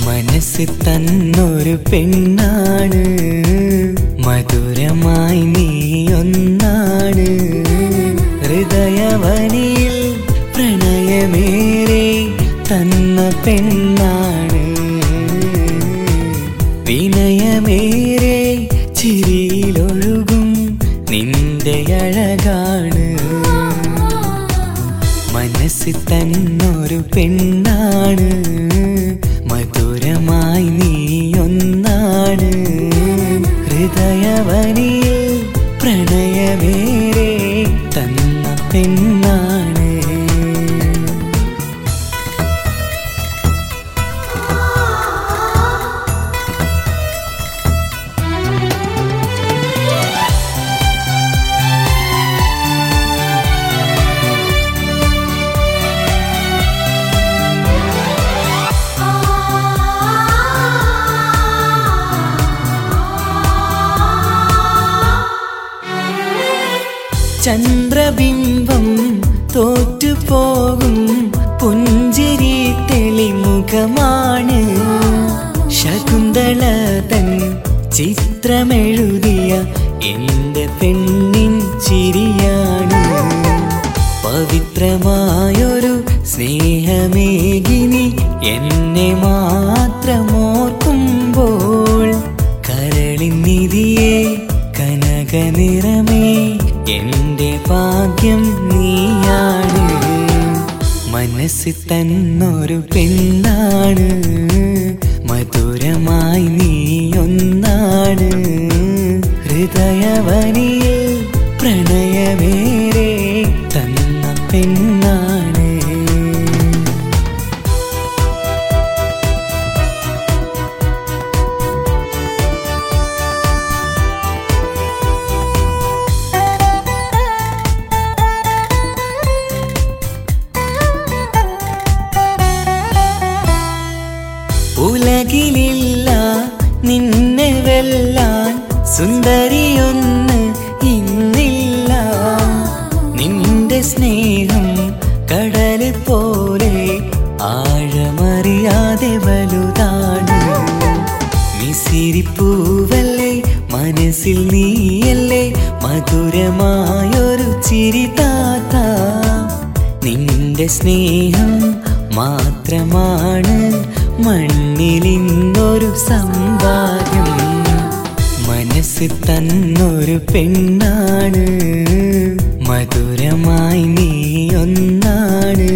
മനസ്സിൽ തന്നൊരു പെണ്ണാണ് മധുരമായി നീ ഒന്നാണ് ഹൃദയവനിയിൽ പ്രണയമേറെ തന്ന പെണ്ണാണ് വിനയമേറെ ചിരിയിലൊഴുകും നിന്റെ അഴകാണ് മനസ്സിൽ തന്നൊരു പെണ്ണാണ് മധുരമായി നീ ഒന്നാണ് ഹൃദയവനിയിൽ പ്രണയമേറെ തന്ന പെണ്ണാണ് ചന്ദ്രബിംബം തോറ്റുപോകും പുഞ്ചിരി തെളിമുഖമാണ് ശകുന്തള തൻ ചിത്രമെഴുതിയ എന്റെ പെണ്ണിൻ ചിരിയാണ് പവിത്രമായൊരു സ്നേഹമേകിനി എന്നെ മാത്രമോർക്കുമ്പോൾ കരളിൻ നിധിയെ കനകനിറമേ എന്റെ ഭാഗ്യം നീയാണ് മനസ്സിൽ തന്നൊരു പെണ്ണാണ് മധുരമായി നീ ഒന്നാണ് ഹൃദയവനിയിൽ പ്രണയമേറെ തന്ന പെണ്ണാണ് ഉലകിലില്ല നിന്നെ വെല്ലാൻ സുന്ദരിയൊന്ന് ഇന്നില്ല നിന്റെ സ്നേഹം കടൽ പോലെ ആഴമറിയാതെ വലുതാണ് മിസിരിപ്പൂവല്ലേ മനസ്സിൽ നീയല്ലേ മധുരമായൊരു ചിരി താത്ത നിന്റെ സ്നേഹം മാത്രമാണ് മണ്ണിലിന്നൊരു സമ്പാദ്യം മനസ്സിൽ തന്നൊരു പെണ്ണാണ് മധുരമായി നീ ഒന്നാണ്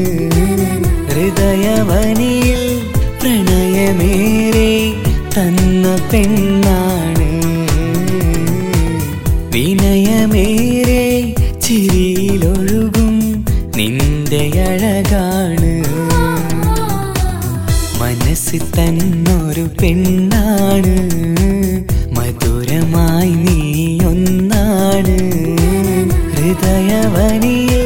ഹൃദയവനിയിൽ പ്രണയമേറെ തന്ന പെണ്ണാണ് വിനയമേറെ ചിരിയിലൊഴുകും നിന്റെ അഴകാണ് മനസ്സിൽ തന്നൊരു പെണ്ണാണ് മധുരമായി നീ ഒന്നാണ് ഹൃദയവനിയിൽ